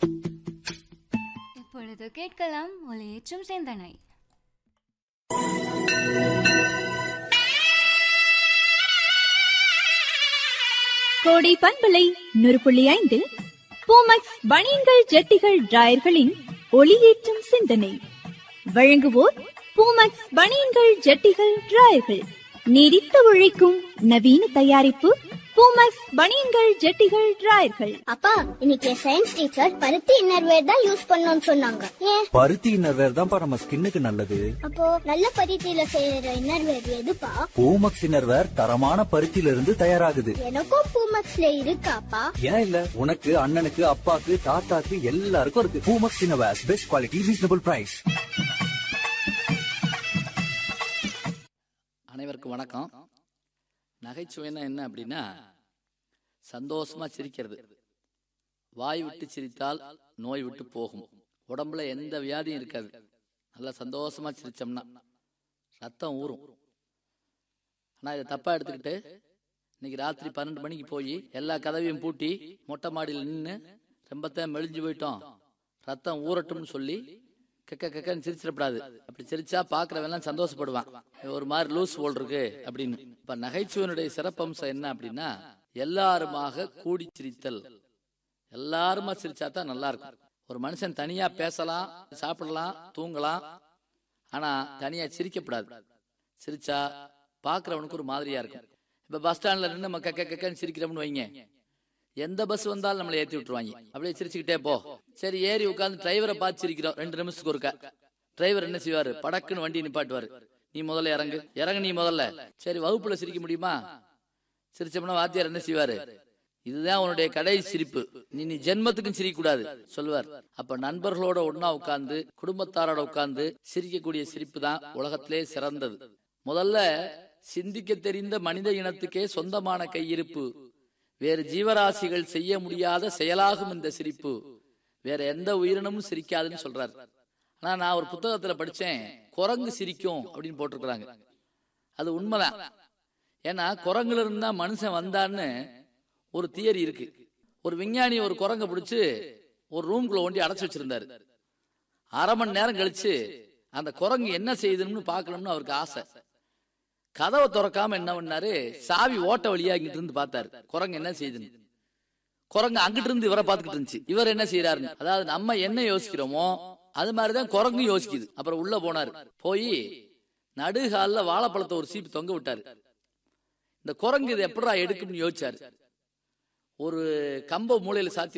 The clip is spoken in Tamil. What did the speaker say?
இப்பொழுது கேட்கலாம் ஒலியேற்றும் சிந்தனை கோடை பண்பலை நூறு புள்ளி ஐந்தில் பூமக்ஸ் பனியன்கள் ஜட்டிகள் டிராயர்களின் ஒளியேற்றும் சிந்தனை வழங்குவோர் பூமக்ஸ் பனியன்கள் ஜட்டிகள் டிராயர்கள் நீடித்து உழைக்கும் நவீன தயாரிப்பு பூமக்ஸ் பனியன்கள் ஜட்டிகள் டிராயர்கள் அப்பா இன்னைக்கு சயின்ஸ் டீச்சர் பருத்தி இன்னர்வேர் தான் யூஸ் பண்ணணும்னு சொன்னாங்க ஏன் பருத்தி இன்னர்வேர் தான்ப்பா நம்ம ஸ்கின்னுக்கு நல்லது அப்போ நல்ல பருத்தியில செய்யற இன்னர்வேர் எதுப்பா பூமக்ஸ் இன்னர்வேர் தரமான பருத்தியில இருந்து தயாராகுது எனக்கும் பூமக்ஸ்ல இருக்காப்பா ஏன் இல்ல உனக்கு அண்ணனுக்கு அப்பாக்கு தாத்தாக்கு எல்லாருக்கும் இருக்கு Poomex innerwear best quality reasonable price அனைவருக்கும் வணக்கம் நகைச்சுவைன்னா என்ன அப்படின்னா சந்தோஷமா சிரிக்கிறது வாய் விட்டு சிரித்தால் நோய் விட்டு போகும் உடம்புல எந்த வியாதியும் இருக்காது நல்லா சந்தோஷமா சிரிச்சோம்னா ரத்தம் ஊறும் ஆனா இதை தப்பா எடுத்துக்கிட்டு இன்னைக்கு ராத்திரி பன்னெண்டு மணிக்கு போய் எல்லா கதவையும் பூட்டி மொட்டை மாடியில் நின்று ரொம்பத்தான் மெலிஞ்சு போயிட்டோம் ரத்தம் ஊறட்டும்னு சொல்லி கக்க கக்கன்னு சிரிச்சிடக்கூடாது அப்படி சிரிச்சா பாக்குறவெல்லாம் சந்தோஷப்படுவான் ஒரு மாதிரி லூஸ் போல் இருக்கு அப்படின்னு இப்ப நகைச்சுவனுடைய சிறப்பம்சம் என்ன அப்படின்னா எல்லாருமாக கூடி சிரித்தல் எல்லாருமா சிரிச்சா தான் நல்லா இருக்கும் ஒரு மனுஷன் தனியா பேசலாம் சாப்பிடலாம் தூங்கலாம் ஆனா தனியா சிரிக்கப்படாது சிரிச்சா பாக்குறவனுக்கு ஒரு மாதிரியா இருக்கும் இப்ப பஸ் ஸ்டாண்ட்ல நின்று நம்ம கக்க கக்கன்னு சிரிக்கிறோம்னு வைங்க எந்த பஸ் வந்தாலும் நம்மளை ஏத்தி விட்டுருவாங்க அப்படியே சிரிச்சுக்கிட்டே போ சரி ஏறி உட்காந்து டிரைவரை பார்த்து சிரிக்கிறோம் ரெண்டு நிமிஷத்துக்கு ஒருக்கா டிரைவர் என்ன செய்வாரு படக்குன்னு வண்டி நிப்பாட்டுவாரு நீ முதல்ல இறங்கு இறங்கு நீ முதல்ல சரி வகுப்புல சிரிக்க முடியுமா சிரிச்சோம்னா வாத்தியார் என்ன செய்வாரு இதுதான் உன்னுடைய கடைசி சிரிப்பு நீ நீ ஜென்மத்துக்கும் சிரிக்க கூடாது சொல்லுவார் அப்ப நண்பர்களோட ஒன்னா உட்கார்ந்து குடும்பத்தாரோட உட்கார்ந்து சிரிக்கக்கூடிய சிரிப்பு தான் உலகத்திலே சிறந்தது முதல்ல சிந்திக்க தெரிந்த மனித இனத்துக்கே சொந்தமான கையிருப்பு வேறு ஜீவராசிகள் செய்ய முடியாத செயலாகும் இந்த சிரிப்பு வேற எந்த உயிரினமும் சிரிக்காதுன்னு சொல்றாரு ஆனா நான் ஒரு புத்தகத்துல படிச்சேன் குரங்கு சிரிக்கும் அப்படின்னு போட்டிருக்கிறாங்க அது உண்மைதான் ஏன்னா குரங்குல இருந்தா மனுஷன் வந்தான்னு ஒரு தியரி இருக்கு ஒரு விஞ்ஞானி ஒரு குரங்க பிடிச்சு ஒரு ரூம்குள்ள ஒண்டி அடைச்சு வச்சிருந்தாரு அரை மணி நேரம் கழிச்சு அந்த குரங்கு என்ன செய்யுதுன்னு பார்க்கணும்னு அவருக்கு ஆசை கதவை திறக்காம என்ன பண்ணாரு சாவி ஓட்ட வழியா இங்கிட்டு இருந்து பார்த்தாரு குரங்கு என்ன செய்யுதுன்னு குரங்கு அங்கிட்டு இருந்து இவரை பார்த்துக்கிட்டு இருந்துச்சு இவர் என்ன செய்யறாருன்னு அதாவது நம்ம என்ன யோசிக்கிறோமோ அது மாதிரிதான் குரங்கும் யோசிக்குது அப்புறம் உள்ள போனாரு போய் நடுகாலில் வாழைப்பழத்தை ஒரு சீப்பு தொங்க விட்டாரு இந்த குரங்கு இது எப்படா எடுக்கும்னு யோசிச்சாரு ஒரு கம்ப மூலையில சாத்தி